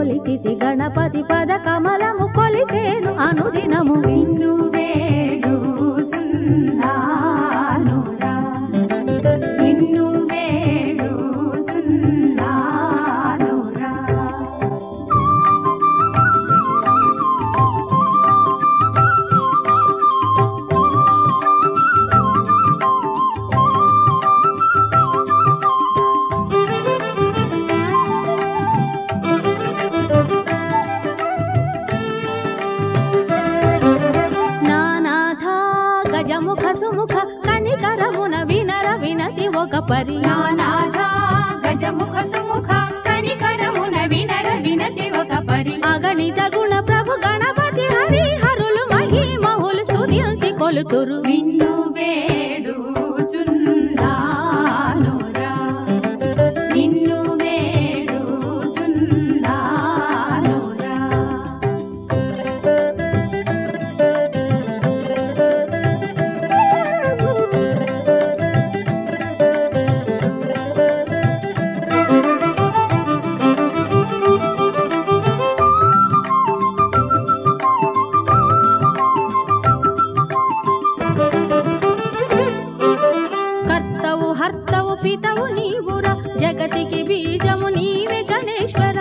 కొలిచితి గణపతి పద కమలము కొలిచేను అనుదినము నిన్ను వేడుచున్నానురా నిన్ను వేడుచున్నానురా నానాథ గజముఖ సుముఖ కనికరమున వినర వినతి ఒక పరి నానాథ గజముఖ సుముఖ కనికరమున వినర వినతి ఒక పరి అగణిత గుణ ప్రభు గణపతి హరి హరులు మహిమహులు స్తుతించి కొలుతురు నిన్ను వేడుచున్నానురా నిన్ను వేడుచున్నానురా కర్తవు హర్తవు పితవు నీవురా జగతికి బీజము నీవే గణేశ్వర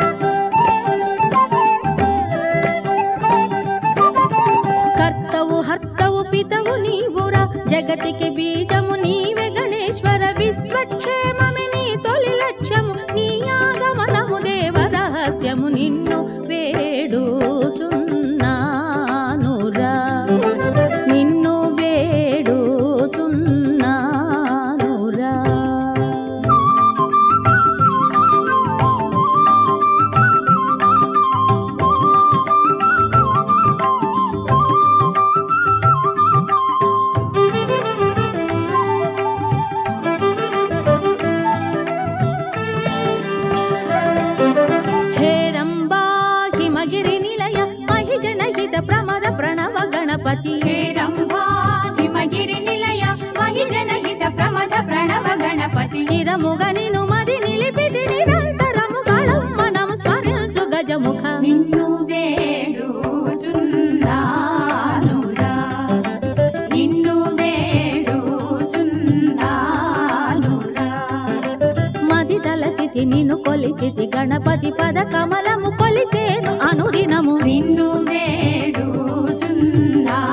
కర్తవు హర్తవు పితవు నీవురా జగతికి బీజము నీవే గణేశ్వర విశ్వక్షేమమి నీ తొలి లక్ష్యము నీ ఆగమనము దేవ రహస్యము నిన్ను వేడుచున్నానురా నిన్ను వేడుచున్నానురా హేరంబా హిమగిరి నిలయ మహిజనహిత ప్రమద ప్రణవ గణపతి హేరంబా హిమగిరి నిలయ మహిజనహిత ప్రమద ప్రణవ గణపతి చిరముగ నిను మది నిలిపిది నిరంతరము గళం మనము స్మరించు గజముఖ నిన్ను వేడుచున్నానురా నిన్ను వేడుచున్నానురా మది తలచితి నిన్ను కొలిచితి గణపతి పద కమలము కొలిచేను అనుదినము నిన్ను వేడుచున్నానురా